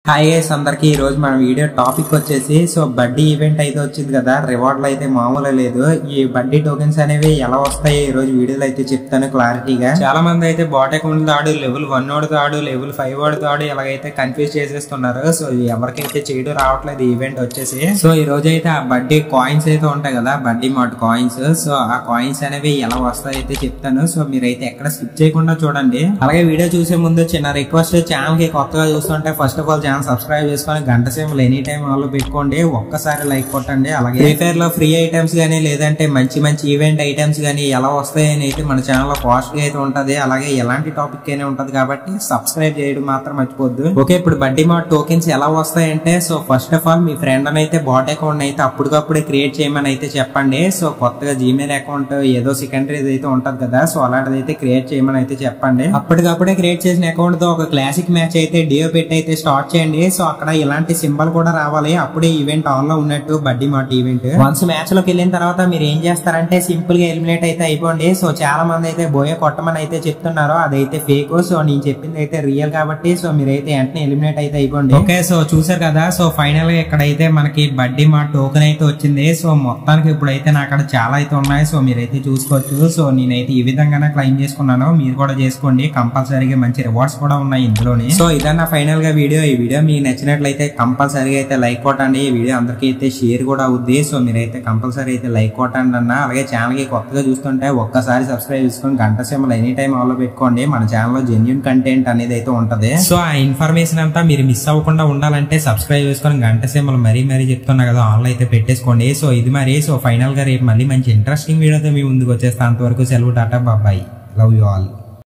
hi guys అందరికి ఈ రోజు మన వీడియో టాపిక్ వచ్చేసి సో బడ్డీ ఈవెంట్ అయితే వచ్చింది కదా రివార్డులు అయితే మామూలు లేదు ఈ బడ్డీ టోకెన్స్ అనేవి ఎలా వస్తాయి ఈ రోజు వీడియోలో అయితే చెప్తాను క్లారిటీగా చాలా మంది అయితే బాట్ అకౌంట్ ఆడు లెవెల్ వన్ ఓడి ఆడు లెవెల్ ఫైవ్ ఓడి ఆడు ఇలాగైతే కన్ఫ్యూజ్ చేసేస్తున్నారు సో ఎవరికైతే చేయడం రావట్లేదు ఈవెంట్ వచ్చేసి సో ఈ రోజు అయితే ఆ బడ్డీ కాయిన్స్ అయితే ఉంటాయి కదా బడ్డీ మాట్ కాయిన్స్ సో ఆ కాయిన్స్ అనేవి ఎలా వస్తాయి అయితే చెప్తాను సో మీరైతే ఎక్కడ స్కిప్ చేయకుండా చూడండి అలాగే వీడియో చూసే ముందు చిన్న రిక్వెస్ట్ ఛానల్ కి కొత్తగా చూస్తుంటే first of all channel subscribe చేసుకొని గంట సేపు ఎనీ టైం వాళ్ళు పెట్టుకోండి ఒక్కసారి లైక్ కొట్టండి అలాగే ఫ్రీ ఫైర్ లో ఫ్రీ ఐటమ్స్ గానీ లేదంటే మంచి మంచి ఈవెంట్ ఐటమ్స్ గానీ ఎలా వస్తాయని అయితే మన ఛానల్ లో ఫాస్ట్ గా అయితే ఉంటది అలాగే ఎలాంటి టాపిక్ అయినా ఉంటది కాబట్టి సబ్స్క్రైబ్ చేయడం మాత్రం మర్చిపోద్దు ఓకే ఇప్పుడు బడ్డీ మార్ట్ టోకెన్స్ ఎలా వస్తాయంటే సో ఫస్ట్ ఆఫ్ ఆల్ మీ ఫ్రెండ్ అని అయితే బాట్ అకౌంట్ అయితే అప్పటికప్పుడే క్రియేట్ చేయమని అయితే చెప్పండి సో కొత్తగా జీమెయిల్ అకౌంట్ ఏదో సెకండరీ అయితే ఉంటది కదా సో అలాంటిది అయితే క్రియేట్ చేయమని అయితే చెప్పండి అప్పటికప్పుడే క్రియేట్ చేసిన అకౌంట్ తో ఒక క్లాసిక్ మ్యాచ్ అయితే డియో పెట్టి అయితే స్టార్ట్ చేయండి సో అక్కడ ఇలాంటి సింబల్ కూడా రావాలి అప్పుడే ఈవెంట్ ఆన్ లో ఉన్నట్టు బడ్డీ మార్ట్ ఈవెంట్ వన్స్ మ్యాచ్ లోకి వెళ్ళిన తర్వాత మీరు ఏం చేస్తారంటే సింపుల్ గా ఎలిమినేట్ అయితే అయిపోండి సో చాలా మంది అయితే బోయే కొట్టమని అయితే చెప్తున్నారు అదైతే ఫేక్ సో నేను చెప్పింది అయితే రియల్ కాబట్టి సో మీరైతే వెంటనే ఎలిమినేట్ అయితే అయిపోండి ఓకే సో చూసారు కదా సో ఫైనల్ గా ఇక్కడైతే మనకి బడ్డీ మార్ట్ టోకెన్ అయితే వచ్చింది సో మొత్తానికి ఇప్పుడైతే నా అక్కడ చాలా అయితే ఉన్నాయి సో మీరైతే చూసుకోవచ్చు సో నేనైతే ఈ విధంగానే క్లైమ్ చేసుకున్నాను మీరు కూడా చేసుకోండి కంపల్సరీగా మంచి రివార్డ్స్ కూడా ఉన్నాయి ఇందులోనే సో ఇదన్న ఫైనల్ గా వీడియో ఈ వీడియో మీకు నచ్చినట్లయితే కంపల్సరీగా అయితే లైక్ కొట్టండి ఈ వీడియో అందరికీ అయితే షేర్ కూడా అవుద్ది సో మీరైతే కంపల్సరీ అయితే లైక్ కొట్టండి అన్న అలాగే ఛానల్ కి కొత్తగా చూస్తుంటే ఒక్కసారి సబ్స్క్రైబ్ చేసుకొని గంట సేమలు ఎనీ టైం ఆన్ లో పెట్టుకోండి మన ఛానల్ లో జెన్యున్ కంటెంట్ అనేది అయితే ఉంటది సో ఆ ఇన్ఫర్మేషన్ అంతా మీరు మిస్ అవ్వకుండా ఉండాలంటే సబ్స్క్రైబ్ చేసుకొని గంట సేమలు మరీ మరీ చెప్తున్నా కదా ఆన్లో అయితే పెట్టేసుకోండి సో ఇది మరి సో ఫైనల్ గా రేపు మళ్ళీ మంచి ఇంట్రెస్టింగ్ వీడియోతో మీ ముందుకు వచ్చేస్తా అంతవరకు సెలవు టాటా బాబాయ్ లవ్ యూ ఆల్